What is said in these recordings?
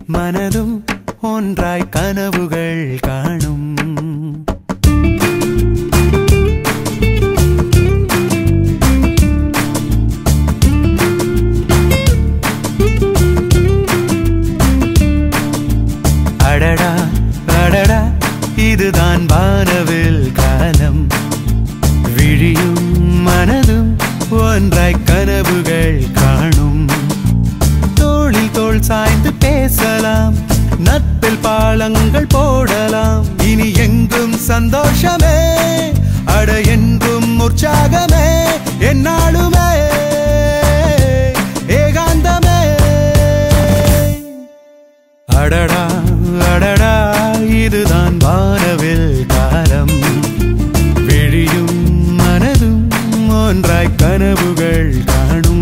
மனதும் ஒன்றாய் கனவுகள் காணும் அடடா அடடா இதுதான் வானவில் காலம் விழியும் மனதும் ஒன்றாய் கனவுகள் காணும் தோளில் தோள் சாய்ந்து பேசலாம் நட்பில் பாலங்கள் போடலாம் இனி எங்கும் சந்தோஷமே அட என்றும் உற்சாகமே என்னாலுமே ஏகாந்தமே அடடா அடடா இதுதான் வானவில் காலம் விழியும் மனதும் ஒன்றாய் கனவுகள் காணும்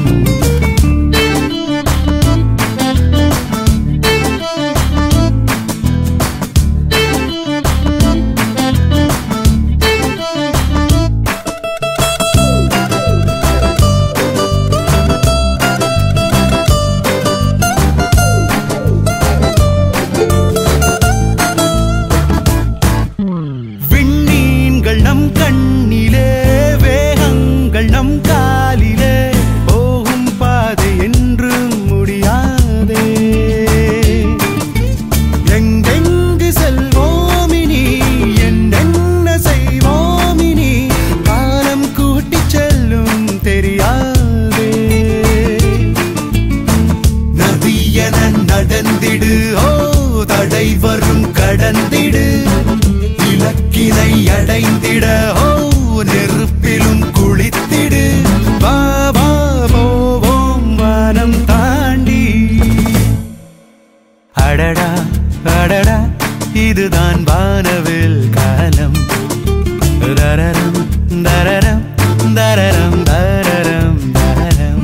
விண்ணீன்கள் நம் கண்ணிலே வேகங்கள் நம் காலிலே போகும் பாதை என்றும் முடியாதே எங்கெங்கு செல்வோமினி என்னென்ன செய்வோமினி காலம் கூட்டிச் செல்லும் தெரியாதே நதியென நடந்திடு ஓ தடை வரும் கடந்திடு இலக்கினை அடைந்திட ஓ நெருப்பிலும் குளித்திடு வா வா போவோம் வானம் தாண்டி அடடா அடடா இதுதான் வானவில் காலம் தரரம் தரரம் தரரம் தரரம் தரரம்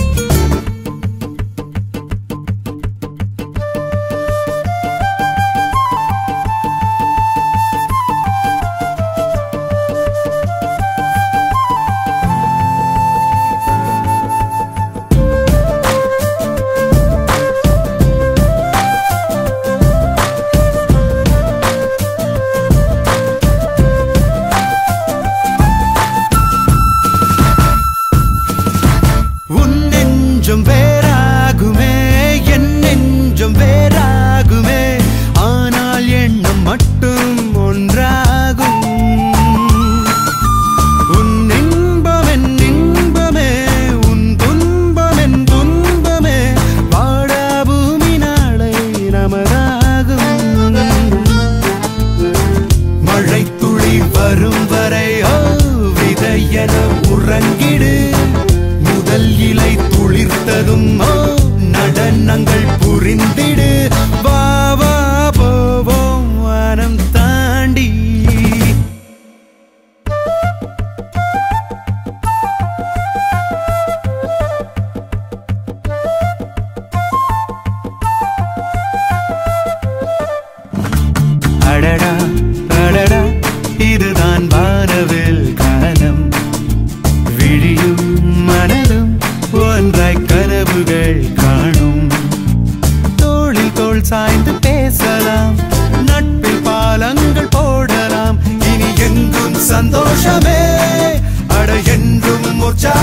உன் நெஞ்சம் வேறாகுமே என் நெஞ்சம் வேறாகுமே ஆனால் எண்ணம் மட்டும் ஒன்றாகும் உன் இன்பம் என் இன்பமே உன் துன்பம் என் துன்பமே வாடா பூமி நாளை நமதாகும் மழை துளி வரும் வரை ஓ விதையென உறங்கிடு முதல் இலை துளிர்த்ததும் ஓ நடனங்கள் புரிந்திடு வா வா போவோம் வானம் தாண்டி அடடா அடடா இதுதான் வானவில் காலம் விழியும் மனதும் ஒன்றாய் கனவுகள் காணும் தோளில் தோள் சாய்ந்து பேசலாம் நட்பில் பாலங்கள் போடலாம் இனி எங்கும் சந்தோஷமே அட என்றும் உற்சாகம்